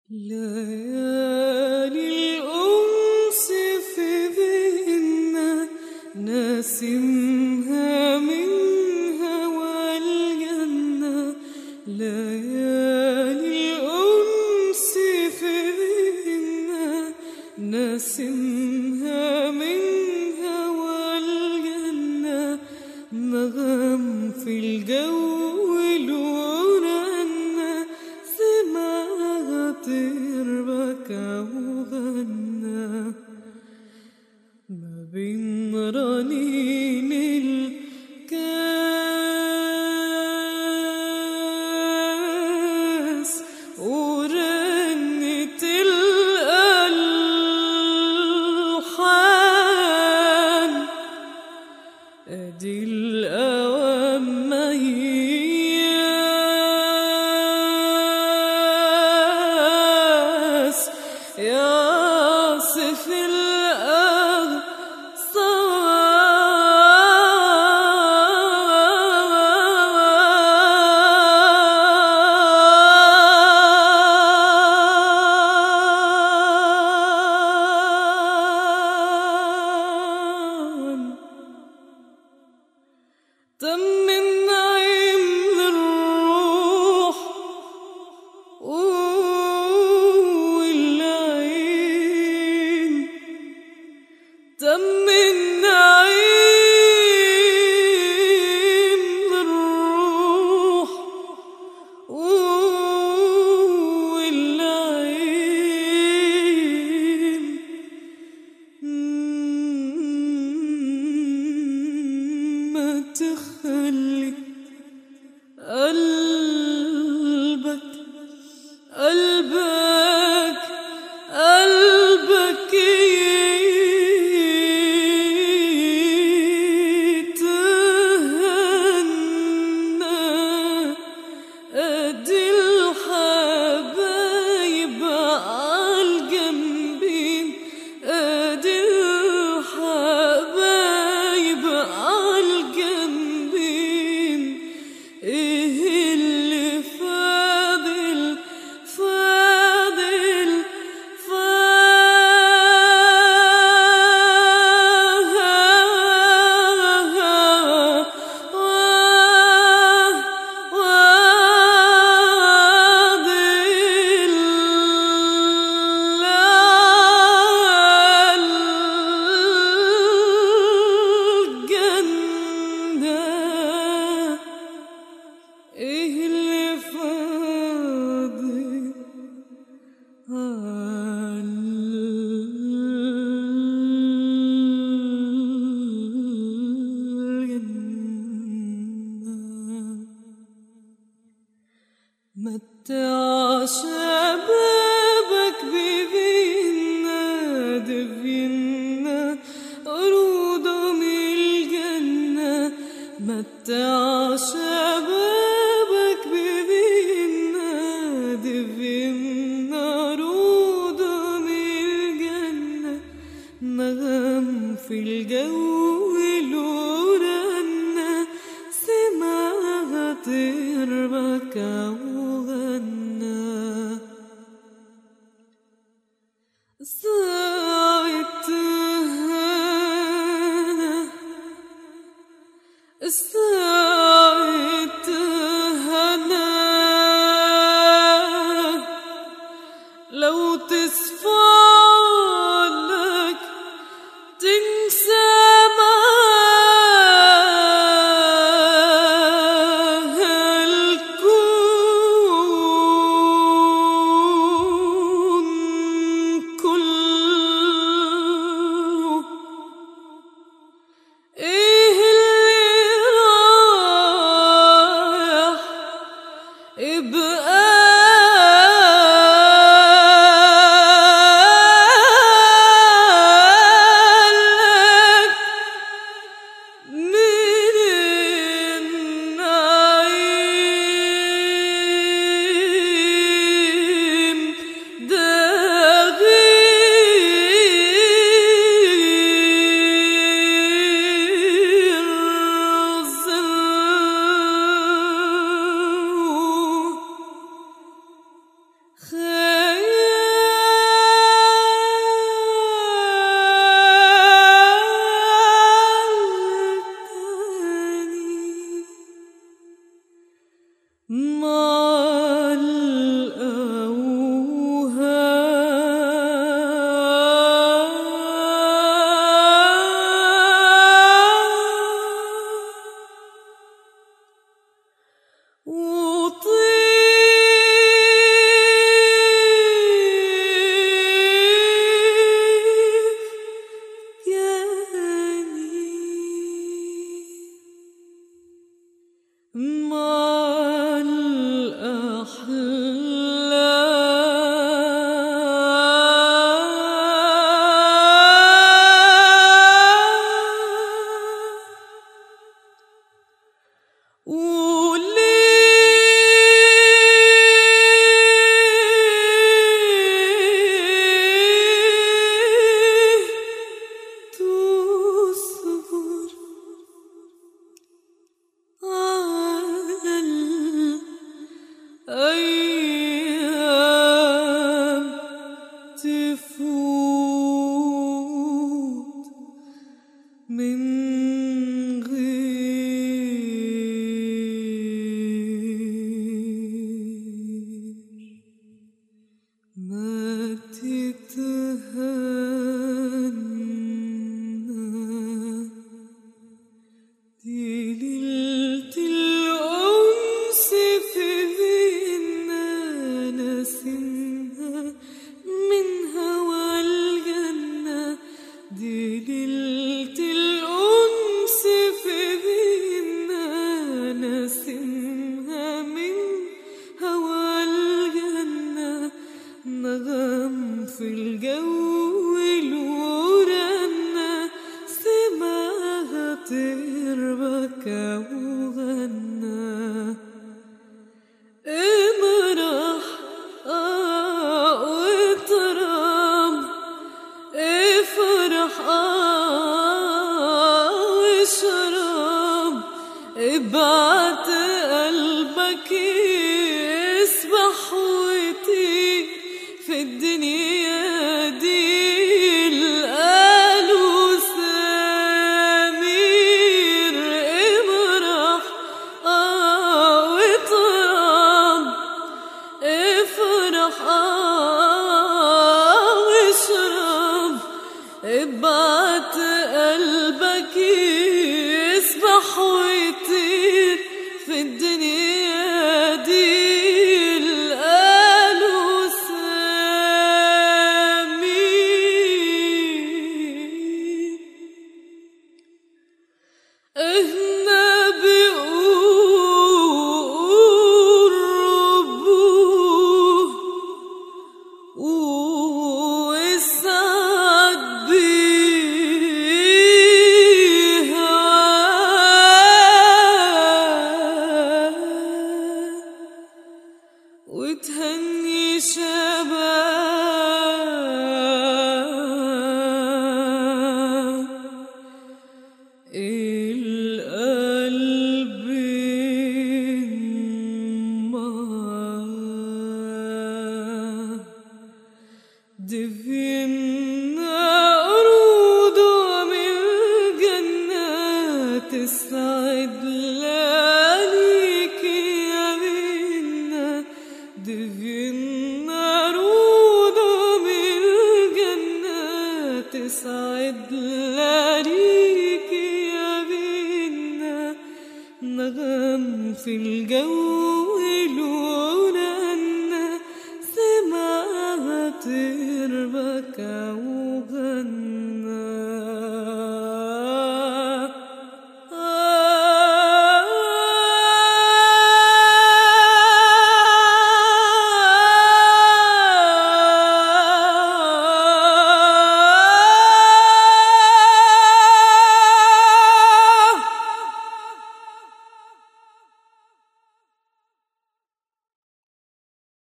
ليالي الأنس في ذهننا نسمها من هوى الجنة ليالي الأنس في ذهننا نسمها من هوى الجنة نغم في الجو لورنا سمعت ربكة وغنى ما بين رنين الكاس ورنة الألحان ادي الاوام مياس ياصف الأغصان تم النعيم للروح والعين تم النعيم للروح والعين ما تخلي قلبك قلبك قلبك يتهنى قد الحبايب عالجنبين قد الحبايب عالجنبين ايه اللي فاضل فاضل الجنة ايه اللي فاضل عالجنة متع شبابك بفينا دفينا عروض من الجنة متع شبابك بفينا دفينا عروض من الجنة نغم في الجو لورنا سمعت ربكة وغنى ساعتها الساعة وتهني شباب القلب ما دفنا عروض من الجنة تسعد لياليك يا بينا دفنا عروض من الجنة تسعد لياليك يا بينا نغم في الجو لولا أن سمعت ربك